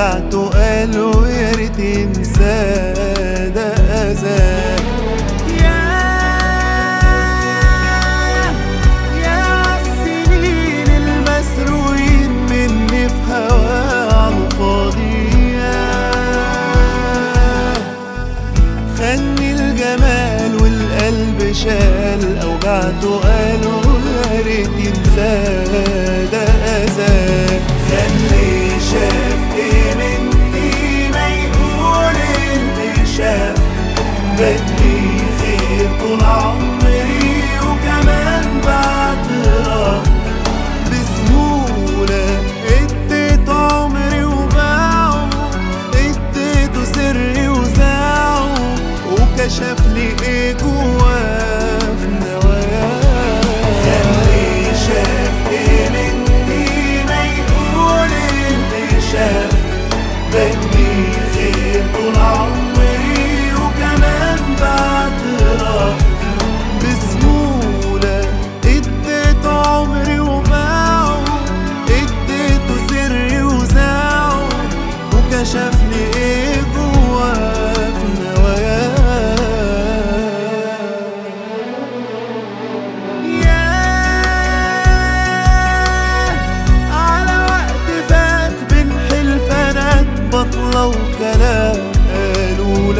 وجعته قاله يا ريت ينساه ده أذاه يا يا عالسنين المسروقين مني في هواه عالفاضي ياه خني الجمال والقلب شال اوجعته قالوا يا ريت ينساه ده اذاه خلي شاف ايه مني ما يقول اللي شاف بدي خير طول عمري وكمان بعترف بسهولة اديت عمري وباعه اديته سري وزاعه وكشف لي ايه جواه في نواياه خلي شاف ايه مني ما يقول اللي شاف بدي خير طول عمري وكمان بعترف بسهولة اديت عمري وباعه اديته سري وزاعه وكشف لي ايه جواه في نواياه ياه على وقت فات بين حلفانات بطلة وكلام قالوا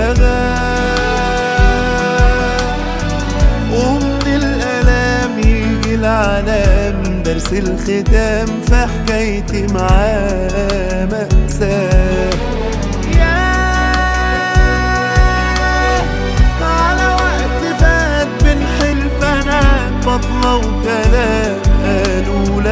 لغاه ومن الألام يجي العلام درس الختام في حكايتي معاه مأساة ياه على وقت فات بين حلفانات بطلة وكلام قالوا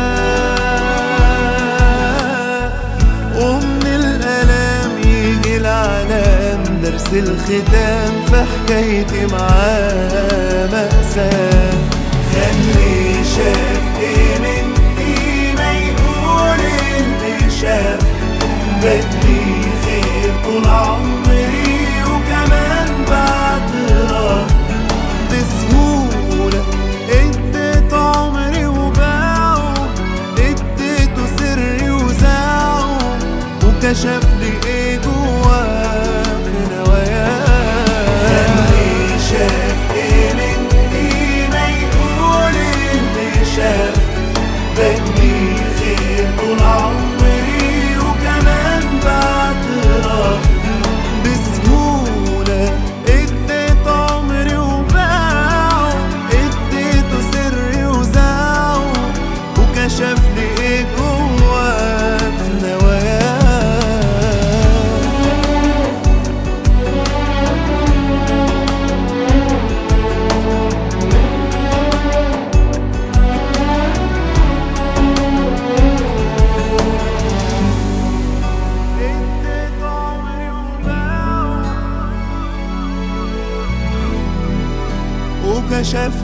لغاه ومن الألام يجي العلام درس الختام في حكايتي معاه مأساة خلي شاف ايه مني ما يقول اللي شاف بدي خير طول عمري وكمان بعترف بسهولة اديت عمري وباعه اديته سري وزاعه وكشف لي ايه جواه في نواياه خلي شاف ايه مني ما يقول اللي شاف بدي خير طول عمري وكمان بعترف بسهولة اديت عمري وباعه اديته سري وزاعه وكشف لي ايه جواه في نواياه اديت عمري وباعه وكشف